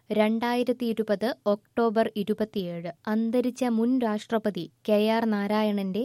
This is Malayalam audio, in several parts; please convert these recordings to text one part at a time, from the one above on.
രണ്ടായിരത്തി ഇരുപത് ഒക്ടോബർ ഇരുപത്തിയേഴ് അന്തരിച്ച മുൻ രാഷ്ട്രപതി കെ ആർ നാരായണന്റെ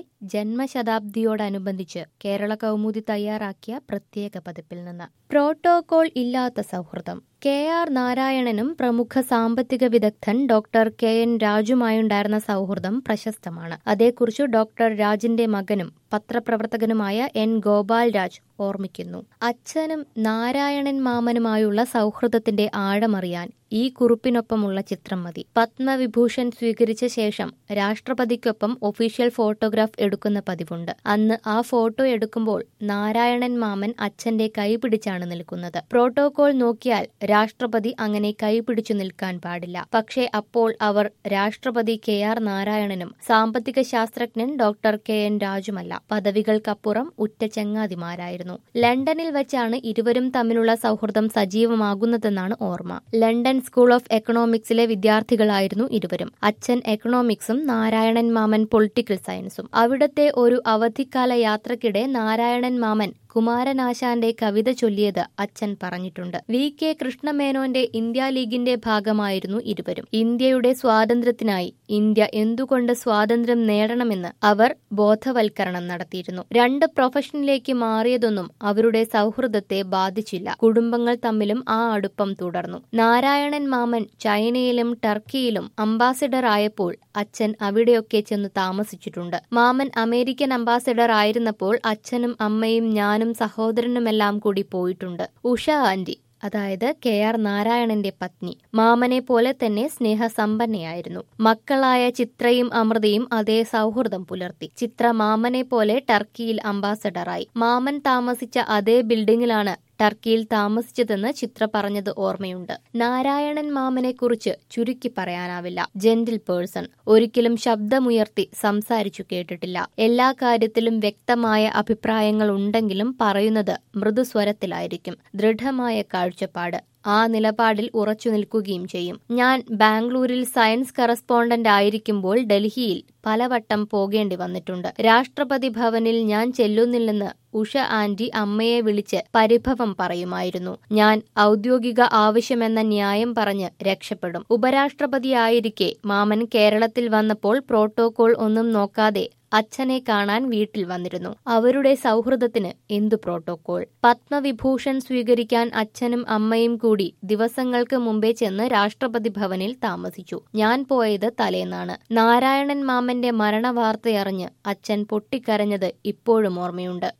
ജന്മശതാബ്ദിയോടനുബന്ധിച്ച് കേരള കൗമുദി തയ്യാറാക്കിയ പ്രത്യേക പതിപ്പിൽ നിന്ന് പ്രോട്ടോകോൾ ഇല്ലാത്ത സൗഹൃദം കെ ആർ നാരായണനും പ്രമുഖ സാമ്പത്തിക വിദഗ്ധൻ ഡോക്ടർ കെ എൻ രാജുമായുണ്ടായിരുന്ന സൗഹൃദം പ്രശസ്തമാണ് അതേക്കുറിച്ച് ഡോക്ടർ രാജിന്റെ മകനും പത്രപ്രവർത്തകനുമായ എൻ ഗോപാൽ രാജ് ഓർമ്മിക്കുന്നു അച്ഛനും നാരായണൻ മാമനുമായുള്ള സൗഹൃദത്തിന്റെ ആഴമറിയാൻ ഈ കുറിപ്പിനൊപ്പമുള്ള ചിത്രം മതി പത്മവിഭൂഷൺ സ്വീകരിച്ച ശേഷം രാഷ്ട്രപതിക്കൊപ്പം ഒഫീഷ്യൽ ഫോട്ടോഗ്രാഫ് എടുക്കുന്ന പതിവുണ്ട് അന്ന് ആ ഫോട്ടോ എടുക്കുമ്പോൾ നാരായണൻ മാമൻ അച്ഛന്റെ കൈ പിടിച്ചാണ് നിൽക്കുന്നത് പ്രോട്ടോകോൾ നോക്കിയാൽ രാഷ്ട്രപതി അങ്ങനെ കൈപിടിച്ചു നിൽക്കാൻ പാടില്ല പക്ഷേ അപ്പോൾ അവർ രാഷ്ട്രപതി കെ ആർ നാരായണനും സാമ്പത്തിക ശാസ്ത്രജ്ഞൻ ഡോക്ടർ കെ എൻ രാജുമല്ല പദവികൾക്കപ്പുറം ഉറ്റ ചങ്ങാതിമാരായിരുന്നു ലണ്ടനിൽ വെച്ചാണ് ഇരുവരും തമ്മിലുള്ള സൗഹൃദം സജീവമാകുന്നതെന്നാണ് ഓർമ്മ ലണ്ടൻ സ്കൂൾ ഓഫ് എക്കണോമിക്സിലെ വിദ്യാർത്ഥികളായിരുന്നു ഇരുവരും അച്ഛൻ എക്കണോമിക്സും നാരായണൻ മാമൻ പൊളിറ്റിക്കൽ സയൻസും അവിടത്തെ ഒരു അവധിക്കാല യാത്രക്കിടെ നാരായണൻ മാമൻ കുമാരനാശാന്റെ കവിത ചൊല്ലിയത് അച്ഛൻ പറഞ്ഞിട്ടുണ്ട് വി കെ കൃഷ്ണമേനോന്റെ ഇന്ത്യ ലീഗിന്റെ ഭാഗമായിരുന്നു ഇരുവരും ഇന്ത്യയുടെ സ്വാതന്ത്ര്യത്തിനായി ഇന്ത്യ എന്തുകൊണ്ട് സ്വാതന്ത്ര്യം നേടണമെന്ന് അവർ ബോധവൽക്കരണം നടത്തിയിരുന്നു രണ്ട് പ്രൊഫഷനിലേക്ക് മാറിയതൊന്നും അവരുടെ സൗഹൃദത്തെ ബാധിച്ചില്ല കുടുംബങ്ങൾ തമ്മിലും ആ അടുപ്പം തുടർന്നു നാരായണൻ മാമൻ ചൈനയിലും ടർക്കിയിലും അംബാസിഡർ ആയപ്പോൾ അച്ഛൻ അവിടെയൊക്കെ ചെന്ന് താമസിച്ചിട്ടുണ്ട് മാമൻ അമേരിക്കൻ അംബാസിഡർ ആയിരുന്നപ്പോൾ അച്ഛനും അമ്മയും ഞാനും സഹോദരനുമെല്ലാം കൂടി പോയിട്ടുണ്ട് ഉഷ ആന്റി അതായത് കെ ആർ നാരായണന്റെ പത്നി മാമനെ പോലെ തന്നെ സ്നേഹസമ്പന്നയായിരുന്നു മക്കളായ ചിത്രയും അമൃതയും അതേ സൗഹൃദം പുലർത്തി ചിത്ര മാമനെ പോലെ ടർക്കിയിൽ അംബാസഡറായി മാമൻ താമസിച്ച അതേ ബിൽഡിംഗിലാണ് ടർക്കിയിൽ താമസിച്ചതെന്ന് ചിത്ര പറഞ്ഞത് ഓർമ്മയുണ്ട് നാരായണൻ മാമനെ കുറിച്ച് ചുരുക്കി പറയാനാവില്ല ജെന്റിൽ പേഴ്സൺ ഒരിക്കലും ശബ്ദമുയർത്തി സംസാരിച്ചു കേട്ടിട്ടില്ല എല്ലാ കാര്യത്തിലും വ്യക്തമായ അഭിപ്രായങ്ങൾ ഉണ്ടെങ്കിലും പറയുന്നത് മൃദുസ്വരത്തിലായിരിക്കും ദൃഢമായ കാഴ്ചപ്പാട് ആ നിലപാടിൽ ഉറച്ചു നിൽക്കുകയും ചെയ്യും ഞാൻ ബാംഗ്ലൂരിൽ സയൻസ് കറസ്പോണ്ടന്റ് ആയിരിക്കുമ്പോൾ ഡൽഹിയിൽ പലവട്ടം പോകേണ്ടി വന്നിട്ടുണ്ട് രാഷ്ട്രപതി ഭവനിൽ ഞാൻ ചെല്ലുന്നില്ലെന്ന് ഉഷ ആന്റി അമ്മയെ വിളിച്ച് പരിഭവം പറയുമായിരുന്നു ഞാൻ ഔദ്യോഗിക ആവശ്യമെന്ന ന്യായം പറഞ്ഞ് രക്ഷപ്പെടും ഉപരാഷ്ട്രപതിയായിരിക്കെ മാമൻ കേരളത്തിൽ വന്നപ്പോൾ പ്രോട്ടോകോൾ ഒന്നും നോക്കാതെ അച്ഛനെ കാണാൻ വീട്ടിൽ വന്നിരുന്നു അവരുടെ സൗഹൃദത്തിന് എന്തു പ്രോട്ടോകോൾ പത്മവിഭൂഷൺ സ്വീകരിക്കാൻ അച്ഛനും അമ്മയും കൂടി ദിവസങ്ങൾക്ക് മുമ്പേ ചെന്ന് രാഷ്ട്രപതി ഭവനിൽ താമസിച്ചു ഞാൻ പോയത് തലേന്നാണ് നാരായണൻ മാമന്റെ മരണവാർത്തയറിഞ്ഞ് അച്ഛൻ പൊട്ടിക്കരഞ്ഞത് ഇപ്പോഴും ഓർമ്മയുണ്ട്